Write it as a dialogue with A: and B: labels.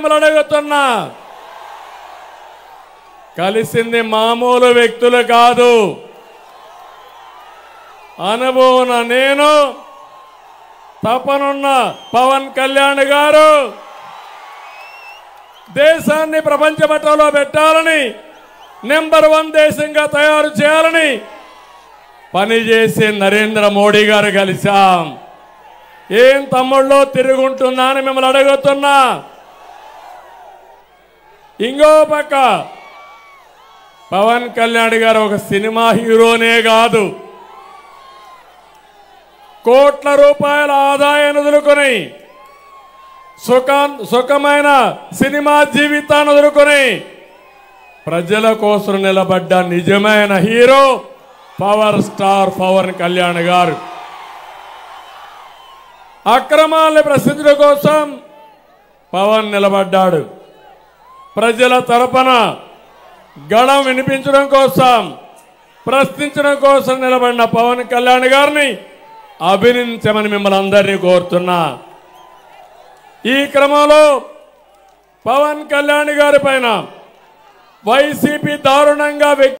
A: మిమ్మల్ని అడుగుతున్నా కలిసింది మామూలు వ్యక్తులు కాదు అనుభవం నేను తపనున్న పవన్ కళ్యాణ్ గారు దేశాన్ని ప్రపంచ మట్టంలో పెట్టాలని నెంబర్ వన్ దేశంగా తయారు చేయాలని పనిచేసే నరేంద్ర మోడీ గారు కలిశాం ఏం తమ్ముళ్ళు తిరుగుంటుందా అని మిమ్మల్ని అడుగుతున్నా ఇంకో పక్క పవన్ కళ్యాణ్ గారు ఒక సినిమా హీరోనే కాదు కోట్ల రూపాయల ఆదాయాన్ని వదులుకొని సుఖ సుఖమైన సినిమా జీవితాన్ని వదులుకొని ప్రజల కోసం నిలబడ్డ నిజమైన hero power star Pawan Kalyan garu అక్రమాలను ప్రశ్నించడం కోసం పవన్ నిలబడ్డాడు ప్రజల తరపున గళం వినిపించడం కోసం ప్రశ్నించడం కోసం నిలబడిన పవన్ కళ్యాణ్ గారిని అభినందించమని మిమ్మల్ని అందరినీ కోరుతున్నా ఈ క్రమంలో పవన్ కళ్యాణ్ గారి పైన వైసీపీ దారుణంగా వ్యక్తి